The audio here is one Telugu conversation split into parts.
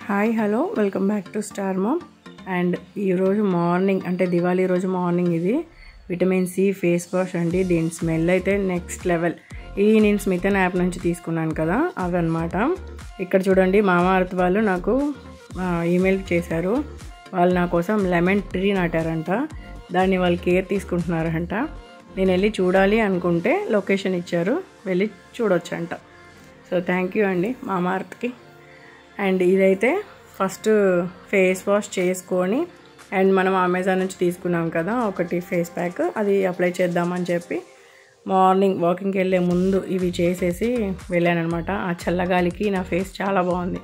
Hi hello welcome back to star mom and ఈరోజు మార్నింగ్ అంటే దివాళీ రోజు మార్నింగ్ ఇది విటమిన్ సి ఫేస్ వాష్ అండి దీని స్మెల్ అయితే నెక్స్ట్ లెవెల్ ఇది నేను స్మితన్ యాప్ నుంచి తీసుకున్నాను కదా అవన్నమాట ఇక్కడ చూడండి మామా అర్త్ వాళ్ళు నాకు ఈమెయిల్ చేశారు వాళ్ళు నా కోసం లెమన్ ట్రీ నాటారంట దాన్ని వాళ్ళు కేర్ తీసుకుంటున్నారంట నేను వెళ్ళి చూడాలి అనుకుంటే లొకేషన్ ఇచ్చారు వెళ్ళి చూడొచ్చంట సో థ్యాంక్ యూ అండి మామా అర్త్కి అండ్ ఇదైతే ఫస్ట్ ఫేస్ వాష్ చేసుకొని అండ్ మనం అమెజాన్ నుంచి తీసుకున్నాం కదా ఒకటి ఫేస్ ప్యాక్ అది అప్లై చేద్దామని చెప్పి మార్నింగ్ వాకింగ్కి వెళ్ళే ముందు ఇవి చేసేసి వెళ్ళానమాట ఆ చల్లగాలికి నా ఫేస్ చాలా బాగుంది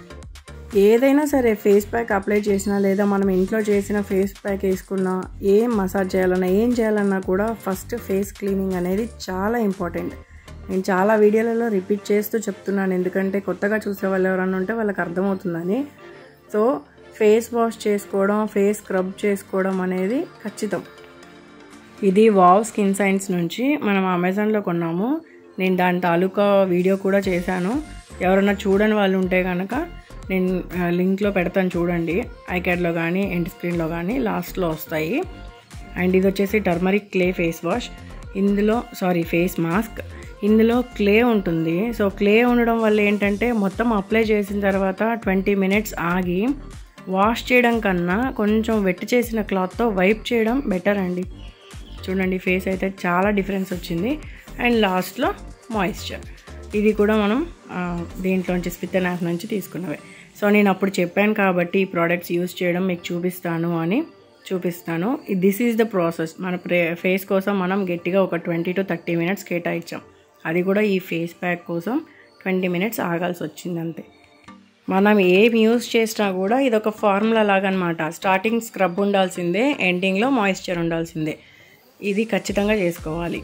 ఏదైనా సరే ఫేస్ ప్యాక్ అప్లై చేసినా లేదా మనం ఇంట్లో చేసిన ఫేస్ ప్యాక్ వేసుకున్నా ఏం మసాజ్ చేయాలన్నా ఏం చేయాలన్నా కూడా ఫస్ట్ ఫేస్ క్లీనింగ్ అనేది చాలా ఇంపార్టెంట్ నేను చాలా వీడియోలలో రిపీట్ చేస్తూ చెప్తున్నాను ఎందుకంటే కొత్తగా చూసే వాళ్ళు ఎవరన్నా ఉంటే వాళ్ళకి అర్థమవుతుందని సో ఫేస్ వాష్ చేసుకోవడం ఫేస్ స్క్రబ్ చేసుకోవడం అనేది ఖచ్చితం ఇది వావ్ స్కిన్ సైన్స్ నుంచి మనం అమెజాన్లో కొన్నాము నేను దాని తాలూకా వీడియో కూడా చేశాను ఎవరైనా చూడని వాళ్ళు ఉంటే కనుక నేను లింక్లో పెడతాను చూడండి ఐక్యాడ్లో కానీ ఎండ్ స్క్రీన్లో కానీ లాస్ట్లో వస్తాయి అండ్ ఇది వచ్చేసి టర్మరిక్ క్లే ఫేస్ వాష్ ఇందులో సారీ ఫేస్ మాస్క్ ఇందులో క్లే ఉంటుంది సో క్లే ఉండడం వల్ల ఏంటంటే మొత్తం అప్లై చేసిన తర్వాత ట్వంటీ మినిట్స్ ఆగి వాష్ చేయడం కన్నా కొంచెం వెట్ చేసిన క్లాత్తో వైప్ చేయడం బెటర్ అండి చూడండి ఫేస్ అయితే చాలా డిఫరెన్స్ వచ్చింది అండ్ లాస్ట్లో మాయిశ్చర్ ఇది కూడా మనం దీంట్లోంచి స్పిత్తన్ యాప్ నుంచి తీసుకున్నవే సో నేను అప్పుడు చెప్పాను కాబట్టి ఈ ప్రోడక్ట్స్ యూస్ చేయడం మీకు చూపిస్తాను అని చూపిస్తాను దిస్ ఈజ్ ద ప్రాసెస్ మన ఫేస్ కోసం మనం గట్టిగా ఒక ట్వంటీ టు థర్టీ మినిట్స్ కేటాయించాం అది కూడా ఈ ఫేస్ ప్యాక్ కోసం ట్వంటీ మినిట్స్ ఆగాల్సి వచ్చింది అంతే మనం ఏం యూస్ చేసినా కూడా ఇది ఒక ఫార్ములా లాగనమాట స్టార్టింగ్ స్క్రబ్ ఉండాల్సిందే ఎండింగ్లో మాయిశ్చర్ ఉండాల్సిందే ఇది ఖచ్చితంగా చేసుకోవాలి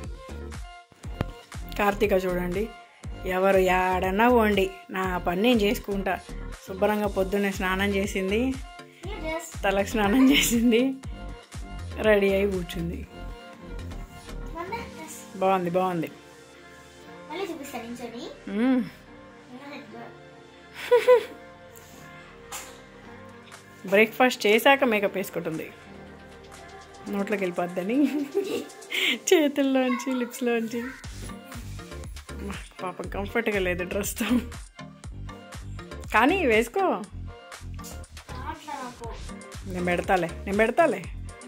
కార్తీక చూడండి ఎవరు యాడన్నా పోండి నా పని నేను చేసుకుంటా శుభ్రంగా పొద్దున్నే స్నానం చేసింది తలకు స్నానం చేసింది రెడీ అయి కూర్చుంది బాగుంది బాగుంది బ్రేక్ఫాస్ట్ చేశాక మేకప్ వేసుకుంటుంది నోట్లోకి వెళ్ళిపోద్దని చేతుల్లోంచి లిప్స్లోంచి పాపం కంఫర్ట్గా లేదు డ్రెస్తో కానీ వేసుకో నేను పెడతాలే నేను పెడతాలే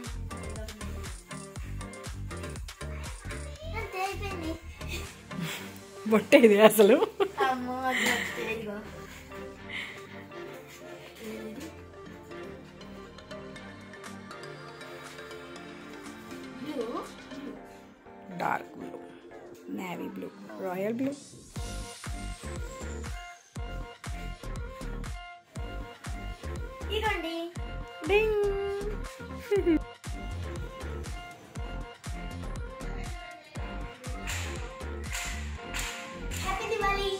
బొట్టేది అసలు dark blue navy blue royal blue ఇదిగోండి డింగ్ హ్యాపీ దివాళీ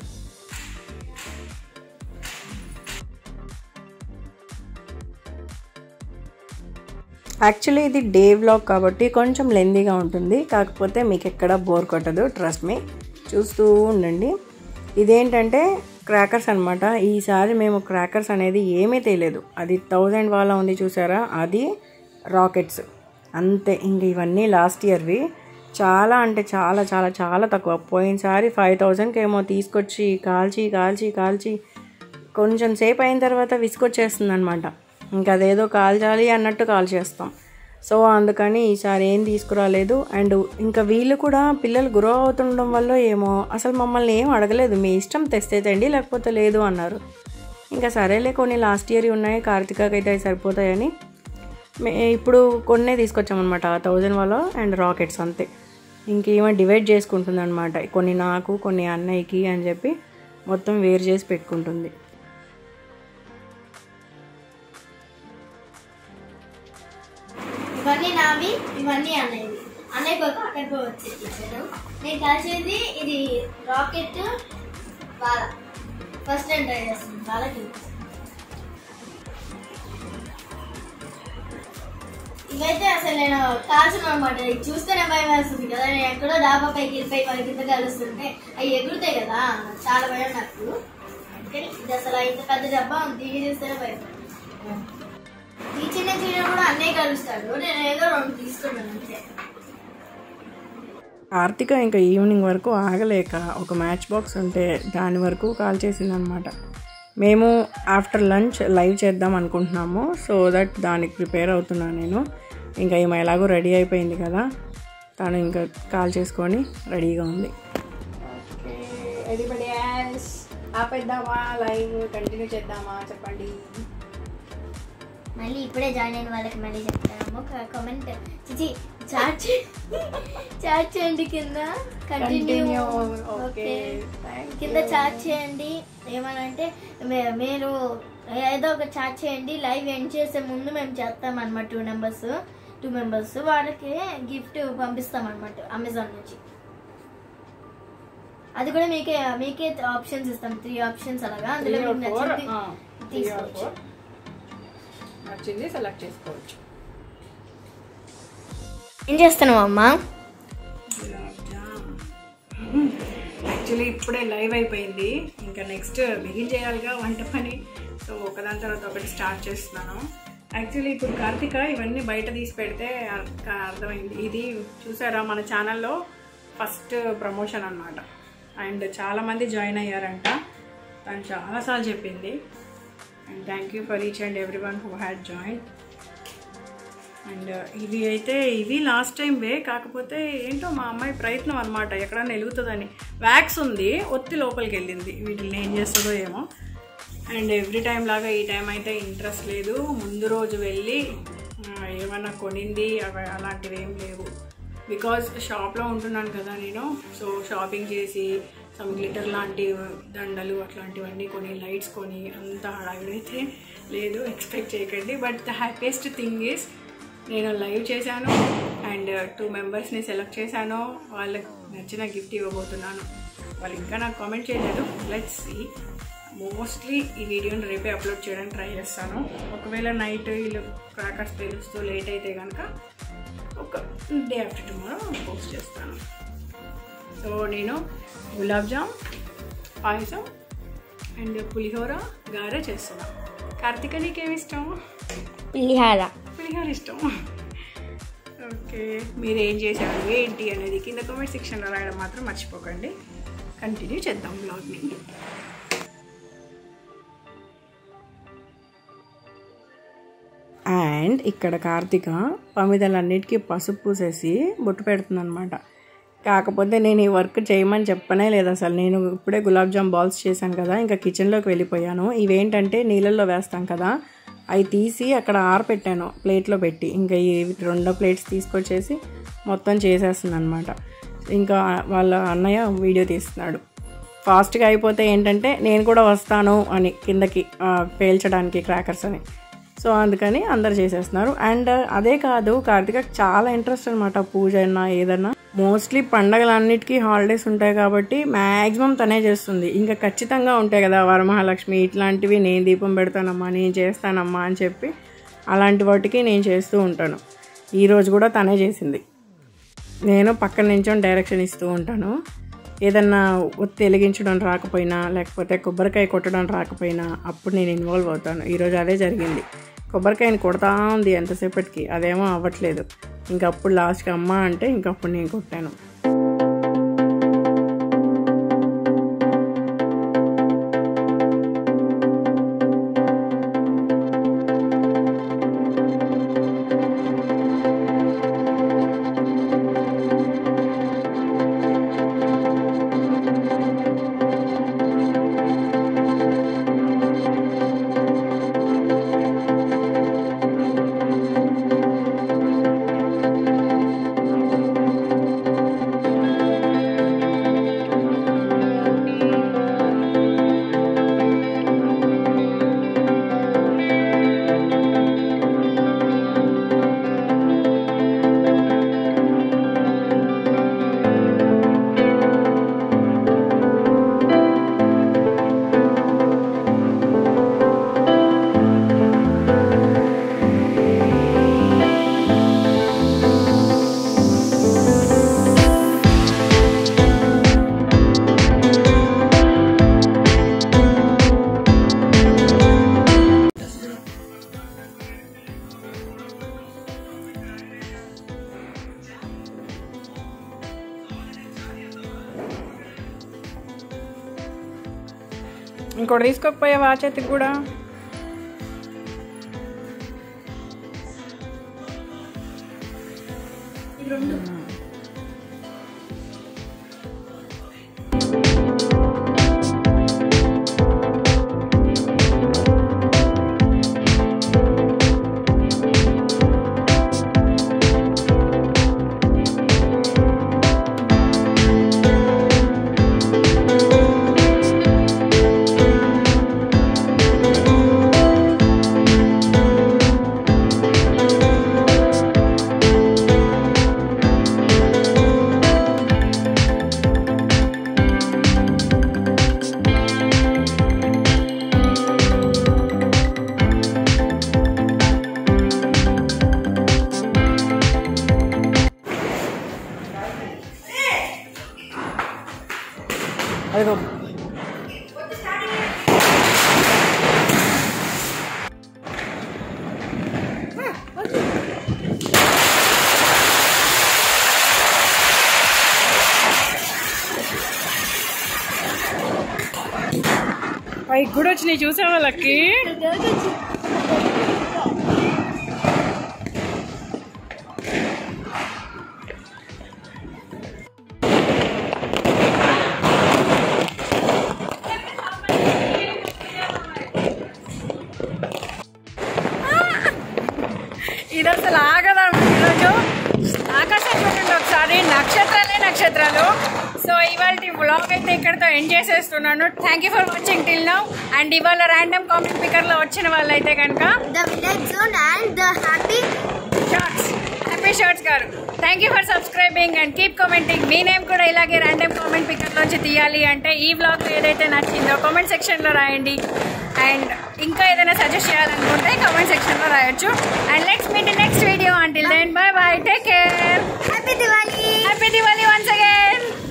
యాక్చువల్లీ ఇది డే వ్లాగ్ కాబట్టి కొంచెం లెందీగా ఉంటుంది కాకపోతే మీకు ఎక్కడ బోర్ కొట్టదు ట్రస్ట్ మీ చూస్తూ ఉండండి ఇదేంటంటే క్రాకర్స్ అనమాట ఈసారి మేము క్రాకర్స్ అనేది ఏమీ తెలియదు అది థౌజండ్ వాళ్ళ ఉంది చూసారా అది రాకెట్స్ అంతే ఇంక ఇవన్నీ లాస్ట్ ఇయర్వి చాలా అంటే చాలా చాలా చాలా తక్కువ పోయినసారి ఫైవ్ థౌజండ్కి ఏమో తీసుకొచ్చి కాల్చి కాల్చి కాల్చి కొంచెం సేపు అయిన తర్వాత విసుకొచ్చేస్తుంది అనమాట ఇంకా అదేదో కాల్చాలి అన్నట్టు కాల్ చేస్తాం సో అందుకని ఈసారి ఏం తీసుకురాలేదు అండ్ ఇంకా వీళ్ళు కూడా పిల్లలు గ్రో అవుతుండడం వల్ల ఏమో అసలు మమ్మల్ని ఏం అడగలేదు మీ ఇష్టం తెస్తే తండి లేకపోతే లేదు అన్నారు ఇంకా సరేలే కొన్ని లాస్ట్ ఇయర్ ఉన్నాయి కార్తికాకి అయితే అవి సరిపోతాయని మే ఇప్పుడు కొన్నే తీసుకొచ్చామన్నమాట థౌజండ్ వాళ్ళ అండ్ రాకెట్స్ అంతే ఇంకేమో డివైడ్ చేసుకుంటుంది అనమాట కొన్ని నాకు కొన్ని అన్నయ్యకి అని చెప్పి మొత్తం వేరు చేసి పెట్టుకుంటుంది ఇవన్నీ నావి ఇవన్నీ అన్నయ్యవి అన్నయ్య కొరకు అక్కడికి వచ్చేసాడు నేను కలిసేది ఇది రాకెట్ బాల ఫస్ట్ టైం ట్రై చేస్తుంది బాగా ఇవైతే అసలు నేను కాల్చను అనమాట ఇది చూస్తేనే భయం వేస్తుంది కదా నేను ఎక్కడో డాబా పైకి వెళ్ళిపోయి వాళ్ళ కింద కలుస్తుంటే అవి ఎగురుతాయి కదా చాలా భయం నాకు కానీ ఇది అసలు ఇంత పెద్ద డబ్బా ఉంది ఇది చూస్తేనే భయపడి ఈ చిన్న చిన్న కూడా అన్నయ్య కలుస్తాడు నేను ఏదో రెండు తీసుకున్నాను అంతే కార్తిక ఇంకా ఈవినింగ్ వరకు ఆగలేక ఒక మ్యాచ్ బాక్స్ ఉంటే దాని వరకు కాల్ చేసిందనమాట మేము ఆఫ్టర్ లంచ్ లైవ్ చేద్దాం అనుకుంటున్నాము సో దట్ దానికి ప్రిపేర్ అవుతున్నాను నేను ఇంకా ఈమె ఎలాగో రెడీ అయిపోయింది కదా తను ఇంకా కాల్ చేసుకొని రెడీగా ఉంది ఆపేద్దామా లైవ్ కంటిన్యూ చేద్దామా చెప్పండి మళ్ళీ ఇప్పుడే జాయిన్ అయిన వాళ్ళకి మళ్ళీ చెప్తాము కామెంట్ చిచి చాట్ చాట్ చేయండి కింద continue Continue. Okay Okay. Thank కింద చాట్ చేయండి ఏమనంటే మే- మీరు ఏదో ఒక చాట్ చేయండి లైవ్ ఎండ్ చేసే ముందు మేము చేస్తాం అనమాట టూ నెంబర్స్ టూ మెంబర్స్ వాళ్ళకి గిఫ్ట్ పంపిస్తాం అనమాట అమెజాన్ నుంచి అది కూడా మీకే మీకే ఆప్షన్స్ ఇస్తాం త్రీ ఆప్షన్స్ అలాగా అందులో మీకు నచ్చింది తీసుకోవచ్చు నచ్చింది సెలెక్ట్ చేసుకోవచ్చు ఏం చేస్తున్నావు అమ్మా యాక్చువల్లీ ఇప్పుడే లైవ్ అయిపోయింది ఇంకా నెక్స్ట్ బిగిన్ చేయాలిగా వంట పని సో ఒకదాని తర్వాత ఒకటి స్టార్ట్ చేస్తున్నాను యాక్చువల్లీ ఇప్పుడు కార్తిక ఇవన్నీ బయట తీసి పెడితే అర్థ- అర్థమైంది ఇది చూసారా మన ఛానల్లో ఫస్ట్ ప్రమోషన్ అన్నమాట అండ్ చాలామంది జాయిన్ అయ్యారంట తను చాలాసార్లు చెప్పింది and thank you for each and every one who had join and ఇవి అయితే ఇవి లాస్ట్ టైం వే కాకపోతే ఏంటో మా అమ్మాయి ప్రయత్నం అనమాట ఎక్కడన్నా వెలుగుతుందని వ్యాక్స్ ఉంది ఒత్తి లోపలికి వెళ్ళింది వీటిని ఏం చేస్తుందో ఏమో అండ్ ఎవ్రీ టైం లాగా ఈ టైం అయితే ఇంట్రెస్ట్ లేదు ముందు రోజు వెళ్ళి ఆ, ఏమన్నా కొనింది అవి అలాంటివి ఏం లేవు బికాజ్ షాప్లో ఉంటున్నాను కదా నేను సో షాపింగ్ చేసి సమ్ గ్లిటర్ లాంటి దండలు అట్లాంటివన్నీ కొని లైట్స్ కొని అంత హడావిడైతే లేదు ఎక్స్పెక్ట్ చేయకండి but the happiest thing is నేను లైవ్ చేశాను అండ్ టూ మెంబర్స్ని సెలెక్ట్ చేశాను వాళ్ళకి నచ్చిన గిఫ్ట్ ఇవ్వబోతున్నాను వాళ్ళు ఇంకా నాకు కామెంట్ చేయలేదు లెట్స్ సీ మోస్ట్లీ ఈ వీడియోని రేపే అప్లోడ్ చేయడానికి ట్రై చేస్తాను ఒకవేళ నైట్ వీళ్ళు క్రాకర్స్ పేలుస్తూ లేట్ అయితే కనుక ఒక డే ఆఫ్టర్ టుమారో పోస్ట్ చేస్తాను సో నేను గులాబ్ జామ్ పాయసం అండ్ పులిహోర గారె చేస్తున్నాను కార్తీక నీకేమి ఇష్టం పులిహార పులిహోర ఇష్టం ఓకే మీరు ఏం చేశారు ఏంటి అనేది కింద కామెంట్ సెక్షన్లో రాయడం మాత్రం మర్చిపోకండి కంటిన్యూ చేద్దాం బ్లాగ్ని అండ్ ఇక్కడ కార్తీక పమిదలన్నిటికీ పసుపు పూసేసి బొట్టు పెడుతుందన్నమాట కాకపోతే నేను ఈ వర్క్ చేయమని చెప్పనే లేదు అసలు నేను ఇప్పుడే గులాబ్ జామ్ బాల్స్ చేశాను కదా ఇంకా కిచెన్లోకి వెళ్ళిపోయాను ఇవేంటంటే నీళ్ళల్లో వేస్తాం కదా అవి తీసి అక్కడ ఆరపెట్టాను ప్లేట్లో పెట్టి ఇంకా ఈ రెండో ప్లేట్స్ తీసుకొచ్చేసి మొత్తం చేసేస్తుంది అనమాట ఇంకా వాళ్ళ అన్నయ్య వీడియో తీస్తున్నాడు ఫాస్ట్గా అయిపోతే ఏంటంటే నేను కూడా వస్తాను అని కిందకి ఆ, పేల్చడానికి క్రాకర్స్ అని సో అందుకని అందరు చేసేస్తున్నారు అండ్ అదే కాదు కార్తిక చాలా ఇంట్రెస్ట్ అనమాట పూజ అయినా ఏదన్నా మోస్ట్లీ పండగలన్నిటికీ హాలిడేస్ ఉంటాయి కాబట్టి మ్యాక్సిమం తనే చేస్తుంది ఇంకా ఖచ్చితంగా ఉంటాయి కదా వరమహాలక్ష్మి ఇట్లాంటివి నేను దీపం పెడతానమ్మా నేను చేస్తానమ్మా అని చెప్పి అలాంటి వాటికి నేను చేస్తూ ఉంటాను ఈరోజు కూడా తనే చేసింది నేను పక్కన నించొని డైరెక్షన్ ఇస్తూ ఉంటాను ఏదన్నా ఒత్తి వెలిగించడం రాకపోయినా లేకపోతే కొబ్బరికాయ కొట్టడం రాకపోయినా అప్పుడు నేను ఇన్వాల్వ్ అవుతాను ఈరోజు అదే జరిగింది కొబ్బరికాయని కొడతా ఉంది ఎంతసేపటికి అదేమో అవ్వట్లేదు ఇంకా అప్పుడు లాస్ట్కి అమ్మ అంటే ఇంకప్పుడు నేను కొట్టాను ఇంకోటి తీసుకోకపోయావా ఆ చేతికి కూడా అదిగో పైకి కూడా వచ్చినాయి చూసావా లక్కి ఇది అసలు ఆగదాం ఈరోజు ఆకాశం చూడండి ఒకసారి నక్షత్రాలే నక్షత్రాలు సో ఇవాళ వ్లాగ్ అయితే ఇక్కడతో ఎండ్ చేసేస్తున్నాను thank you for watching till now and ఇవాళ ర్యాండమ్ కామెంట్ పికర్లో వచ్చిన వాళ్ళైతే కనుక the village zone and the happy shorts happy shorts గారు thank you for subscribing and keep commenting మీ నేమ్ కూడా ఇలాగే ర్యాండమ్ కామెంట్ పికర్లోంచి తీయాలి అంటే ఈ బ్లాగ్ ఏదైతే నచ్చిందో కామెంట్ సెక్షన్లో రాయండి అండ్ ఇంకా ఏదైనా సజెస్ట్ చేయాలనుకుంటే కామెంట్ సెక్షన్లో రాయొచ్చు and let's meet next video until then bye bye take care happy Diwali happy Diwali once again